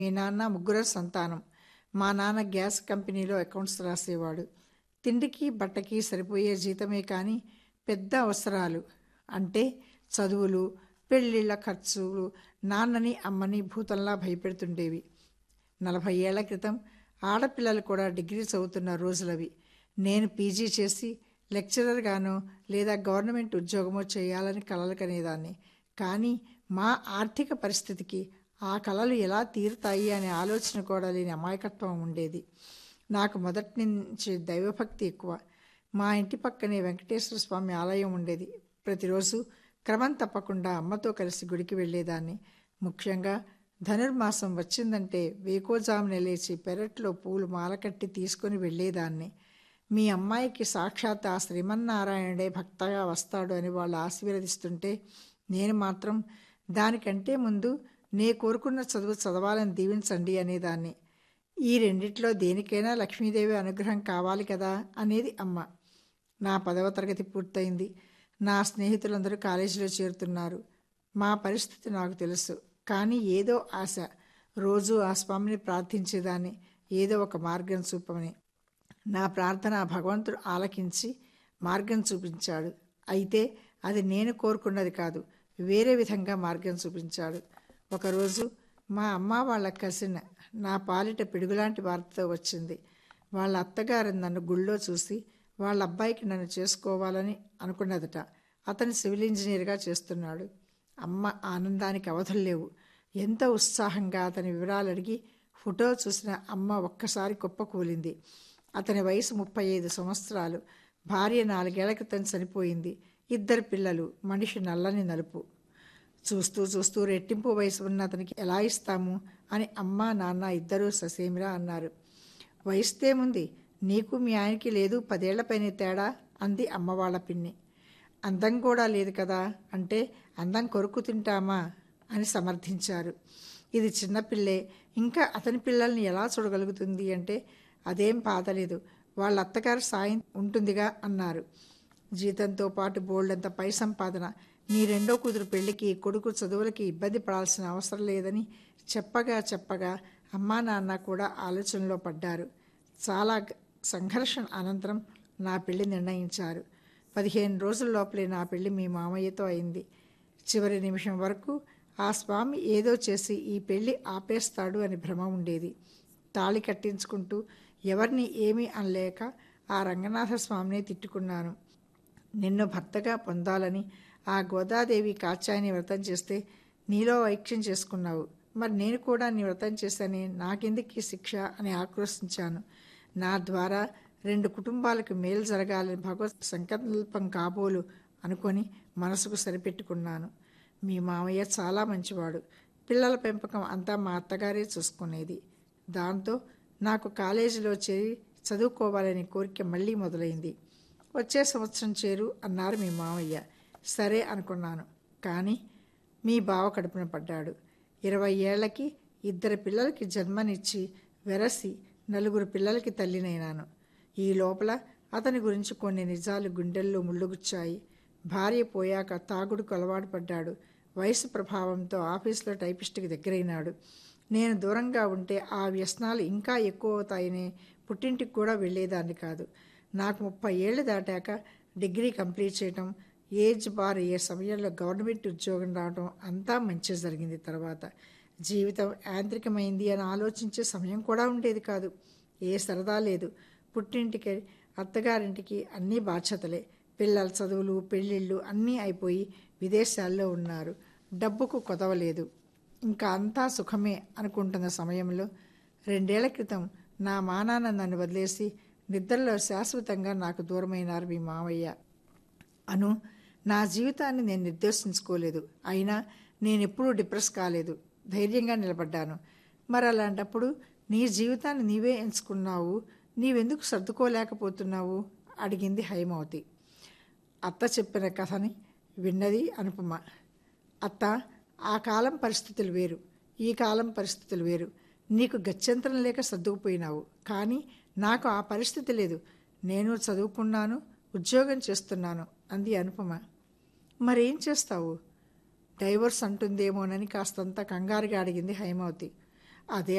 మీ నాన్న ముగ్గురు సంతానం మా నాన్న గ్యాస్ కంపెనీలో అకౌంట్స్ రాసేవాడు తిండికి బట్టకి సరిపోయే జీతమే కానీ పెద్ద అవసరాలు అంటే చదువులు పెళ్ళిళ్ళ ఖర్చులు నాన్నని అమ్మని భూతంలా భయపెడుతుండేవి నలభై ఏళ్ల క్రితం ఆడపిల్లలు కూడా డిగ్రీ చదువుతున్న రోజులవి నేను పీజీ చేసి లెక్చరర్గానో లేదా గవర్నమెంట్ ఉద్యోగమో చేయాలని కలలు కనేదాన్ని కానీ మా ఆర్థిక పరిస్థితికి ఆ కలలు ఎలా తీరుతాయి అనే ఆలోచన కూడా లేని అమాయకత్వం ఉండేది నాకు మొదటి నుంచి దైవభక్తి ఎక్కువ మా ఇంటి పక్కనే వెంకటేశ్వర స్వామి ఆలయం ఉండేది ప్రతిరోజు క్రమం తప్పకుండా అమ్మతో కలిసి గుడికి వెళ్ళేదాన్ని ముఖ్యంగా ధనుర్మాసం వచ్చిందంటే వేకోజామున లేచి పెరట్లో పూలు మాలకట్టి తీసుకుని వెళ్ళేదాన్ని మీ అమ్మాయికి సాక్షాత్ ఆ శ్రీమన్నారాయణుడే భక్తగా వస్తాడు అని వాళ్ళు ఆశీర్వదిస్తుంటే నేను మాత్రం దానికంటే ముందు నే కోరుకున్న చదువు చదవాలని దీవించండి అనేదాన్ని ఈ రెండిట్లో దేనికైనా లక్ష్మీదేవి అనుగ్రహం కావాలి కదా అనేది అమ్మ నా పదవ తరగతి పూర్తయింది నా స్నేహితులందరూ కాలేజీలో చేరుతున్నారు మా పరిస్థితి నాకు తెలుసు కానీ ఏదో ఆశ రోజు ఆ స్వామిని ప్రార్థించేదాన్ని ఏదో ఒక మార్గం చూపమని నా ప్రార్థన భగవంతుడు ఆలకించి మార్గం చూపించాడు అయితే అది నేను కోరుకున్నది కాదు వేరే విధంగా మార్గం చూపించాడు ఒకరోజు మా అమ్మ వాళ్ళ కసిన్ నా పాలిట పిడుగులాంటి వార్తతో వచ్చింది వాళ్ళ అత్తగారు నన్ను గుళ్ళో చూసి వాళ్ళ అబ్బాయికి నన్ను చేసుకోవాలని అనుకున్నదట అతను సివిల్ ఇంజనీర్గా చేస్తున్నాడు అమ్మ ఆనందానికి అవధులు లేవు ఎంత ఉత్సాహంగా అతని వివరాలు అడిగి ఫోటో చూసిన అమ్మ ఒక్కసారి కుప్పకూలింది అతని వయసు ముప్పై ఐదు సంవత్సరాలు భార్య నాలుగేళ్ల క్రితం చనిపోయింది ఇద్దరు పిల్లలు మనిషి నల్లని నలుపు చూస్తూ చూస్తూ రెట్టింపు వయసు ఉన్న అతనికి ఎలా ఇస్తాము అని అమ్మ నాన్న ఇద్దరూ ససేమిరా అన్నారు వయసుతేముంది నీకు మీ ఆయనకి లేదు పదేళ్లపైన తేడా అంది అమ్మ వాళ్ళ పిన్ని అందం కూడా లేదు కదా అంటే అందం కొరుకు తింటామా అని సమర్థించారు ఇది చిన్నపిల్లే ఇంకా అతని పిల్లల్ని ఎలా చూడగలుగుతుంది అంటే అదేం బాధలేదు వాళ్ళ అత్తగారు సాయం ఉంటుందిగా అన్నారు జీతంతో పాటు బోల్డంత పై సంపాదన నీ రెండో కూతురు పెళ్లికి కొడుకు చదువులకి ఇబ్బంది పడాల్సిన అవసరం లేదని చెప్పగా చెప్పగా అమ్మా నాన్న కూడా ఆలోచనలో పడ్డారు చాలా సంఘర్షణ అనంతరం నా పెళ్లి నిర్ణయించారు పదిహేను రోజుల లోపలే నా పెళ్లి మీ మామయ్యతో అయింది చివరి నిమిషం వరకు ఆ స్వామి ఏదో చేసి ఈ పెళ్లి ఆపేస్తాడు అని భ్రమ ఉండేది తాళి కట్టించుకుంటూ ఎవరిని ఏమీ అనలేక ఆ రంగనాథ స్వామిని తిట్టుకున్నాను నిన్ను భర్తగా పొందాలని ఆ గోదాదేవి కాచాయని వ్రతం చేస్తే నీలో ఐక్యం చేసుకున్నావు మరి నేను కూడా నీ వ్రతం చేశాని నాకెందుకు ఈ శిక్ష అని ఆక్రోశించాను నా ద్వారా రెండు కుటుంబాలకు మేలు జరగాలని భగవత్ సంకల్పం కాబోలు అనుకొని మనసుకు సరిపెట్టుకున్నాను మీ మామయ్య చాలా మంచివాడు పిల్లల పెంపకం అంతా మా అత్తగారే చూసుకునేది దాంతో నాకు కాలేజీలో చేరి చదువుకోవాలనే కోరిక మళ్ళీ మొదలైంది వచ్చే సంవత్సరం చేరు అన్నారు మీ మామయ్య సరే అనుకున్నాను కానీ మీ బావ కడుపున పడ్డాడు ఇరవై ఏళ్లకి ఇద్దరు పిల్లలకి జన్మనిచ్చి వెరసి నలుగురు పిల్లలకి తల్లినైనాను ఈ లోపల అతని గురించి కొన్ని నిజాలు గుండెల్లో ముళ్ళుగుచ్చాయి భార్య పోయాక తాగుడుకు అలవాటు పడ్డాడు వయసు ప్రభావంతో ఆఫీసులో టైపిస్ట్కి దగ్గరైనాడు నేను దూరంగా ఉంటే ఆ వ్యసనాలు ఇంకా ఎక్కువ అవుతాయనే పుట్టింటికి కూడా వెళ్ళేదాన్ని కాదు నాకు ముప్పై ఏళ్ళు దాటాక డిగ్రీ కంప్లీట్ చేయటం ఏజ్ బార్ అయ్యే సమయంలో గవర్నమెంట్ ఉద్యోగం రావడం అంతా మంచి జరిగింది తర్వాత జీవితం యాంత్రికమైంది అని ఆలోచించే సమయం కూడా ఉండేది కాదు ఏ సరదా లేదు పుట్టింటికి అత్తగారింటికి అన్నీ బాధ్యతలే పిల్లల చదువులు పెళ్ళిళ్ళు అన్నీ అయిపోయి విదేశాల్లో ఉన్నారు డబ్బుకు కొదవలేదు ఇంకా అంతా సుఖమే అనుకుంటున్న సమయంలో రెండేళ్ల క్రితం నా మానాన్న నన్ను వదిలేసి నిద్రలో శాశ్వతంగా నాకు దూరమైనారు మీ మావయ్య అను నా జీవితాన్ని నేను నిర్దేశించుకోలేదు అయినా నేను ఎప్పుడూ డిప్రెస్ కాలేదు ధైర్యంగా నిలబడ్డాను మరి అలాంటప్పుడు నీ జీవితాన్ని నీవే ఎంచుకున్నావు నీవెందుకు సర్దుకోలేకపోతున్నావు అడిగింది హైమవతి అత్త చెప్పిన కథని విన్నది అనుపమ అత్త ఆ కాలం పరిస్థితులు వేరు ఈ కాలం పరిస్థితులు వేరు నీకు గత్యంతరం లేక సర్దుకుపోయినావు కానీ నాకు ఆ పరిస్థితి లేదు నేను చదువుకున్నాను ఉద్యోగం చేస్తున్నాను అంది అనుపమ మరేం చేస్తావు డైవర్స్ అంటుందేమోనని కాస్తంత కంగారుగా అడిగింది హైమావతి అదే